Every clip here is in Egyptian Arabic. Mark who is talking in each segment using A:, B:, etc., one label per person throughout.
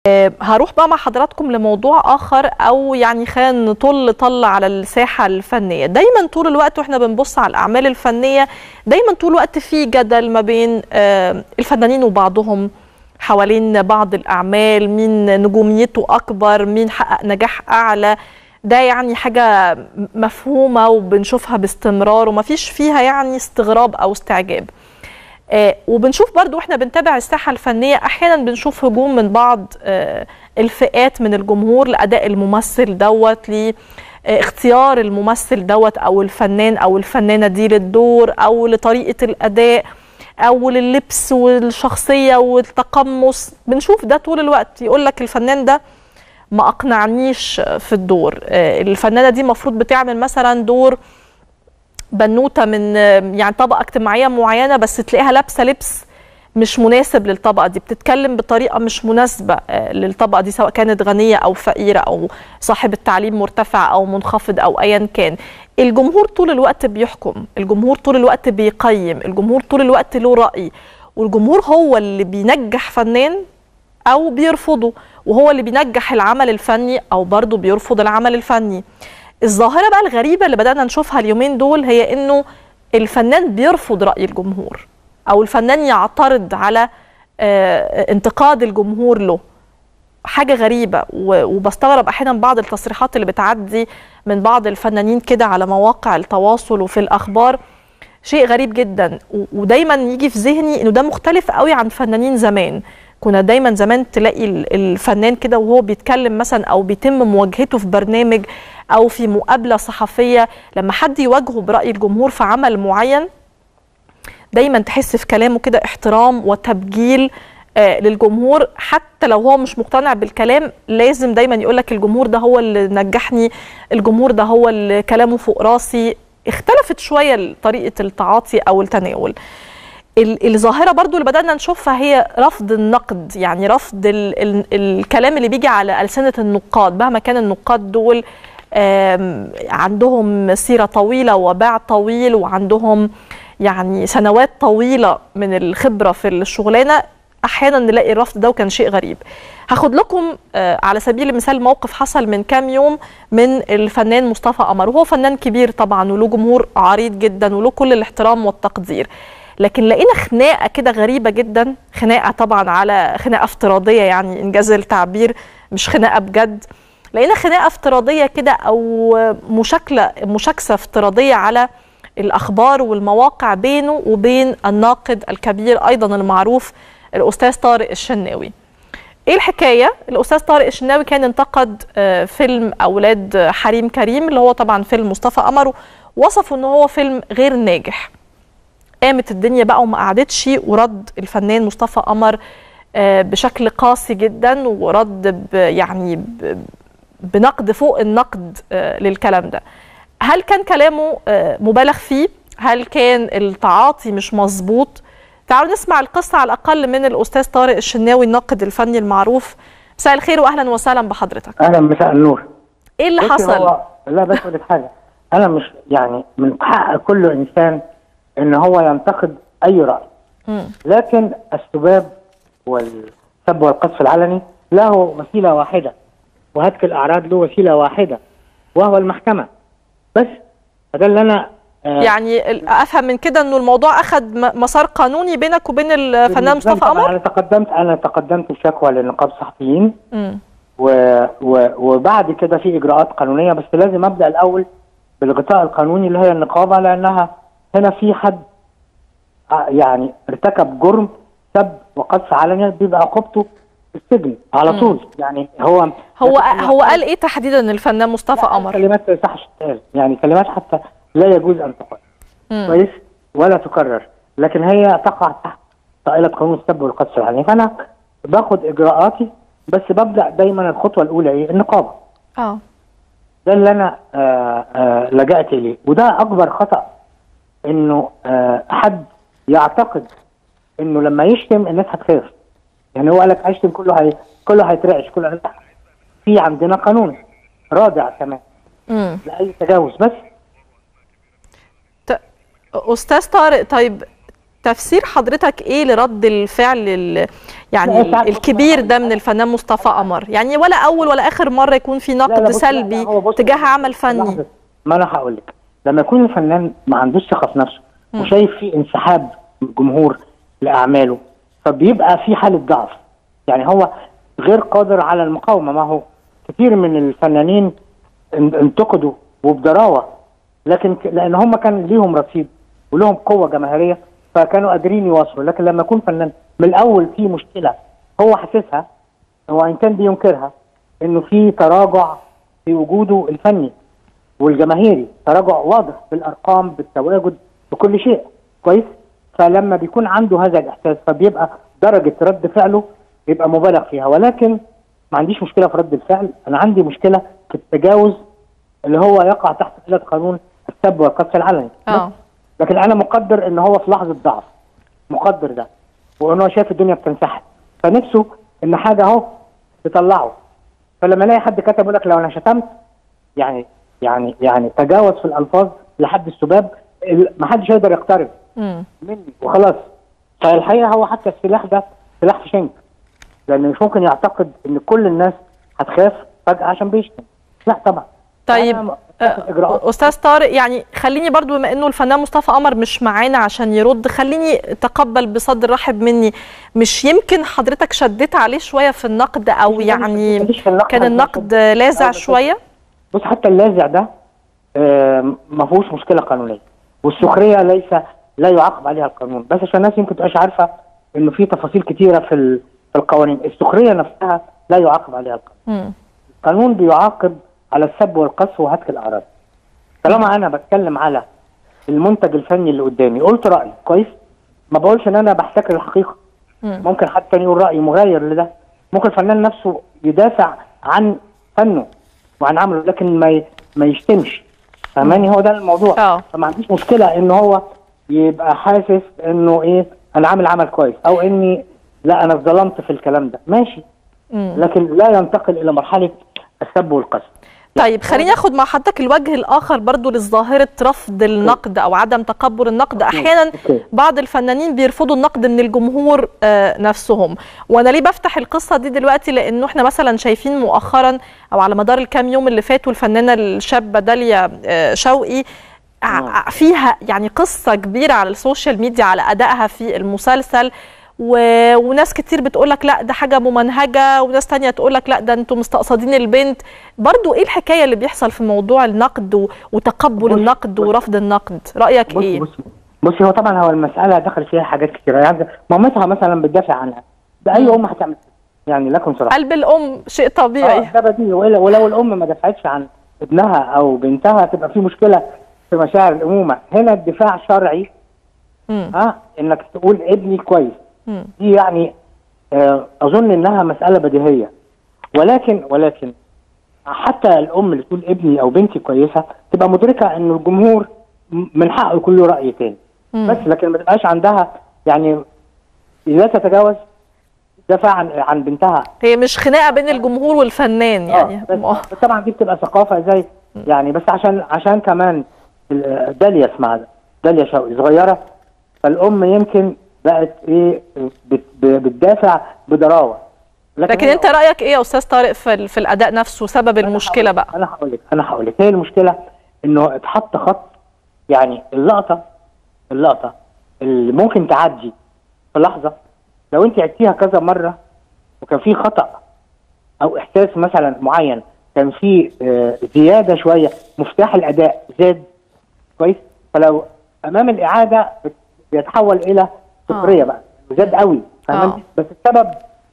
A: هروح بقى مع حضراتكم لموضوع اخر او يعني خلينا نطل طل على الساحه الفنيه دايما طول الوقت واحنا بنبص على الاعمال الفنيه دايما طول الوقت في جدل ما بين الفنانين وبعضهم حوالين بعض الاعمال مين نجوميته اكبر مين حقق نجاح اعلى ده يعني حاجه مفهومه وبنشوفها باستمرار ومفيش فيها يعني استغراب او استعجاب آه وبنشوف برضو واحنا بنتابع الساحه الفنيه احيانا بنشوف هجوم من بعض آه الفئات من الجمهور لاداء الممثل دوت لاختيار الممثل دوت او الفنان او الفنانه دي للدور او لطريقه الاداء او لللبس والشخصيه والتقمص بنشوف ده طول الوقت يقول لك الفنان ده ما اقنعنيش في الدور آه الفنانه دي المفروض بتعمل مثلا دور بنوته من يعني طبقه اجتماعيه معينه بس تلاقيها لابسه لبس مش مناسب للطبقه دي بتتكلم بطريقه مش مناسبه للطبقه دي سواء كانت غنيه او فقيره او صاحبه تعليم مرتفع او منخفض او ايا كان الجمهور طول الوقت بيحكم الجمهور طول الوقت بيقيم الجمهور طول الوقت له راي والجمهور هو اللي بينجح فنان او بيرفضه وهو اللي بينجح العمل الفني او برضه بيرفض العمل الفني الظاهرة بقى الغريبة اللي بدأنا نشوفها اليومين دول هي إنه الفنان بيرفض رأي الجمهور أو الفنان يعترض على انتقاد الجمهور له حاجة غريبة وبستغرب أحيانا بعض التصريحات اللي بتعدي من بعض الفنانين كده على مواقع التواصل وفي الأخبار شيء غريب جدا ودايما يجي في ذهني إنه ده مختلف قوي عن فنانين زمان كنا دايما زمان تلاقي الفنان كده وهو بيتكلم مثلا او بيتم مواجهته في برنامج او في مقابله صحفيه لما حد يواجهه براي الجمهور في عمل معين دايما تحس في كلامه كده احترام وتبجيل آه للجمهور حتى لو هو مش مقتنع بالكلام لازم دايما يقول لك الجمهور ده هو اللي نجحني الجمهور ده هو اللي كلامه فوق راسي اختلفت شويه طريقه التعاطي او التناول الظاهره برضو اللي بدانا نشوفها هي رفض النقد يعني رفض ال ال الكلام اللي بيجي على السنه النقاد مهما كان النقاد دول عندهم سيره طويله وباع طويل وعندهم يعني سنوات طويله من الخبره في الشغلانه احيانا نلاقي الرفض ده وكان شيء غريب هاخد لكم على سبيل المثال موقف حصل من كام يوم من الفنان مصطفى قمر وهو فنان كبير طبعا وله جمهور عريض جدا وله كل الاحترام والتقدير لكن لقينا خناقه كده غريبه جدا خناقه طبعا على خناقه افتراضيه يعني انجاز التعبير مش خناقه بجد لقينا خناقه افتراضيه كده او مشاكله مشاكسه افتراضيه على الاخبار والمواقع بينه وبين الناقد الكبير ايضا المعروف الاستاذ طارق الشناوي ايه الحكايه الاستاذ طارق الشناوي كان انتقد فيلم اولاد حريم كريم اللي هو طبعا فيلم مصطفى قمر وصفه ان هو فيلم غير ناجح قامت الدنيا بقى وما قعدتش ورد الفنان مصطفى قمر بشكل قاسي جدا ورد يعني بنقد فوق النقد للكلام ده هل كان كلامه مبالغ فيه هل كان التعاطي مش مظبوط تعالوا نسمع القصة على الأقل من الأستاذ طارق الشناوي الناقد الفني المعروف مساء الخير وأهلا وسهلا بحضرتك
B: أهلا مساء النور
A: إيه اللي حصل؟
B: هو لا بس أقول حاجة أنا مش يعني من حق كل إنسان ان هو ينتقد اي راي م. لكن السباب والسب والقذف العلني له وسيله واحده وهتك الاعراض له وسيله واحده وهو المحكمه بس فده اللي انا
A: آه يعني افهم من كده انه الموضوع اخذ مسار قانوني بينك وبين الفنان مصطفى قمر
B: انا تقدمت انا تقدمت بشكوى لنقابه الصحفيين و... و... وبعد كده في اجراءات قانونيه بس لازم ابدا الاول بالغطاء القانوني اللي هي النقابه لانها هنا في حد يعني ارتكب جرم سب وقذف علني بيبقى عقوبته السجن على طول يعني هو
A: هو هو قال ايه تحديدا الفنان مصطفى قمر؟
B: كلمات ما يصحش تتقال يعني كلمات حتى لا يجوز ان تقال كويس ولا تكرر لكن هي تقع تحت طائله قانون السب والقذف العلني فانا باخد اجراءاتي بس ببدا دايما الخطوه الاولى ايه؟ النقابه
A: اه
B: ده اللي انا آآ آآ لجأت اليه وده اكبر خطأ انه آه حد يعتقد انه لما يشتم الناس هتخاف يعني هو قال لك هيشتم كله هي كله هيترعش كله هي... في عندنا قانون رادع كمان لاي تجاوز بس
A: ت... استاذ طارق طيب تفسير حضرتك ايه لرد الفعل ال... يعني الكبير ده من الفنان مصطفى قمر يعني ولا اول ولا اخر مره يكون في نقد سلبي تجاه عمل فني
B: ما انا هقول لك لما يكون الفنان ما عندوش ثقه في نفسه م. وشايف في انسحاب من الجمهور لاعماله فبيبقى في حاله ضعف يعني هو غير قادر على المقاومه ما هو كثير من الفنانين انتقدوا وبضراوه لكن لان هم كان ليهم رصيد ولهم قوه جماهيريه فكانوا قادرين يواصلوا لكن لما يكون فنان من الاول في مشكله هو حاسسها هو ان كان بينكرها انه في تراجع في وجوده الفني والجماهيري تراجع واضح بالارقام بالتواجد بكل شيء كويس فلما بيكون عنده هذا الاحساس فبيبقى درجه رد فعله بيبقى مبالغ فيها ولكن ما عنديش مشكله في رد الفعل انا عندي مشكله في التجاوز اللي هو يقع تحت قله قانون السب والقذف العلني
A: اه
B: لكن انا مقدر ان هو في لحظه ضعف مقدر ده وان هو شايف الدنيا بتنسحب فنفسه ان حاجه اهو تطلعه فلما الاقي حد كتب يقول لك لو انا شتمت يعني يعني يعني تجاوز في الالفاظ لحد السباب ما حدش يقدر يقترب
A: مم.
B: مني وخلاص فالحقيقه هو حتى السلاح ده سلاح في شنك لان مش ممكن يعتقد ان كل الناس هتخاف فجاه عشان بيشتم لا طبعا
A: طيب استاذ طارق يعني خليني برضو بما انه الفنان مصطفى قمر مش معانا عشان يرد خليني تقبل بصدر رحب مني مش يمكن حضرتك شديت عليه شويه في النقد او يعني كان النقد لاذع شويه
B: بص حتى اللاذع ده ما فيهوش مشكله قانونيه والسخريه ليس لا يعاقب عليها القانون بس عشان الناس يمكن تبقاش عارفه انه في تفاصيل كتيره في في القوانين السخريه نفسها لا يعاقب عليها القانون القانون بيعاقب على السب والقذف وهتك الاعراض طالما انا بتكلم على المنتج الفني اللي قدامي قلت رايي كويس ما بقولش ان انا بحتكر الحقيقه
A: مم.
B: ممكن حد تاني يقول راي مغاير لده ممكن الفنان نفسه يدافع عن فنه وعن عمله لكن ما ي... ما يشتمش فاهماني هو ده الموضوع
A: اه
B: فما عنديش مشكله ان هو يبقى حاسس انه ايه انا عامل عمل كويس او اني لا انا اتظلمت في الكلام ده ماشي
A: مم.
B: لكن لا ينتقل الى مرحله السب والقذف
A: طيب خليني اخد مع حضرتك الوجه الاخر برضو لظاهره رفض النقد او عدم تقبل النقد احيانا
B: أوكي.
A: بعض الفنانين بيرفضوا النقد من الجمهور آه، نفسهم وانا ليه بفتح القصه دي دلوقتي لانه احنا مثلا شايفين مؤخرا او على مدار الكام يوم اللي فاتوا الفنانه الشابه داليا آه، شوقي ع- فيها يعني قصه كبيره على السوشيال ميديا على ادائها في المسلسل و... وناس كتير بتقول لك لا ده حاجه ممنهجه وناس تانية تقول لك لا ده انتوا مستقصدين البنت برضو ايه الحكايه اللي بيحصل في موضوع النقد و... وتقبل
B: بص-
A: النقد
B: بص-
A: ورفض النقد رايك
B: بص
A: ايه
B: بص بصي هو طبعا هو المساله دخل فيها حاجات كتيره يعني مامتها مثلا بتدافع عنها ده اي
A: مم.
B: ام هتعمل كده. يعني لكم صراحه
A: قلب الام شيء طبيعي
B: اه ده بديهي ولو ولو الام ما دافعتش عن ابنها او بنتها تبقى في مشكله في مشاعر الامومه هنا الدفاع شرعي
A: مم.
B: ها انك تقول ابني كويس
A: مم.
B: دي يعني آه، اظن انها مساله بديهيه ولكن ولكن حتى الام اللي تقول ابني او بنتي كويسه تبقى مدركه ان الجمهور م- من حقه يكون له راي تاني
A: مم.
B: بس لكن ما تبقاش عندها يعني لا تتجاوز دفاع عن عن بنتها
A: هي مش خناقه بين الجمهور والفنان يعني
B: آه، بس بس طبعا دي بتبقى ثقافه زي يعني بس عشان عشان كمان ال- داليا اسمها داليا شوقي صغيره فالام يمكن بقت ايه بت- ب- بتدافع بضراوه
A: لكن
B: هي-
A: انت رايك ايه يا استاذ طارق في, ال- في الاداء نفسه سبب المشكله بقى
B: انا هقول لك انا هقول لك هي المشكله انه اتحط خط يعني اللقطه اللقطه اللي ممكن تعدي في لحظه لو انت عدتيها كذا مره وكان في خطا او احساس مثلا معين كان في آه، زياده شويه مفتاح الاداء زاد كويس فلو امام الاعاده بت- بيتحول الى سخريه بقى زاد قوي فاهماني
A: آه.
B: بس السبب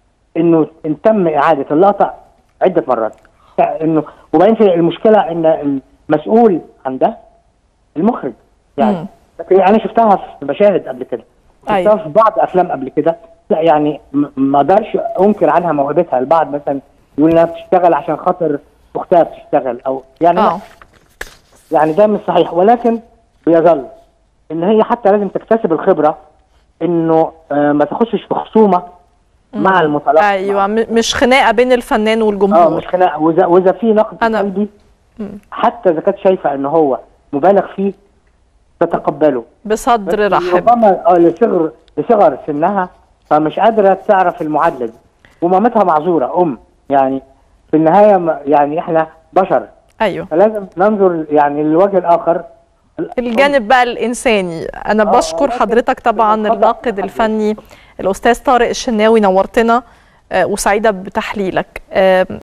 B: انه ان تم اعاده اللقطه عده مرات انه وبعدين في المشكله ان المسؤول عن ده المخرج يعني
A: مم.
B: لكن انا شفتها في مشاهد قبل كده شفتها
A: أيوة.
B: في بعض افلام قبل كده لا يعني م- ما اقدرش انكر عنها موهبتها البعض مثلا يقول انها بتشتغل عشان خاطر اختها بتشتغل او يعني لا.
A: اه
B: يعني ده مش صحيح ولكن بيظل ان هي حتى لازم تكتسب الخبره انه آه، ما تخشش في خصومه مع المتلقي
A: ايوه م- مش خناقه بين الفنان
B: اه
A: والجمهور
B: مش خناقه واذا واذا في نقد
A: أنا-
B: سلبي
A: مم.
B: حتى اذا كانت شايفه ان هو مبالغ فيه تتقبله
A: بصدر
B: بس
A: رحب
B: ربما اه لصغر لصغر سنها فمش قادره تعرف المعادله دي ومامتها معذوره ام يعني في النهايه م- يعني احنا بشر
A: ايوه
B: فلازم ننظر يعني للوجه الاخر
A: الجانب بقى الانساني انا
B: آه،
A: بشكر
B: لكن
A: حضرتك طبعا
B: الخطأ
A: الناقد
B: في حد
A: الفني الاستاذ طارق الشناوي نورتنا آه، وسعيده بتحليلك آه،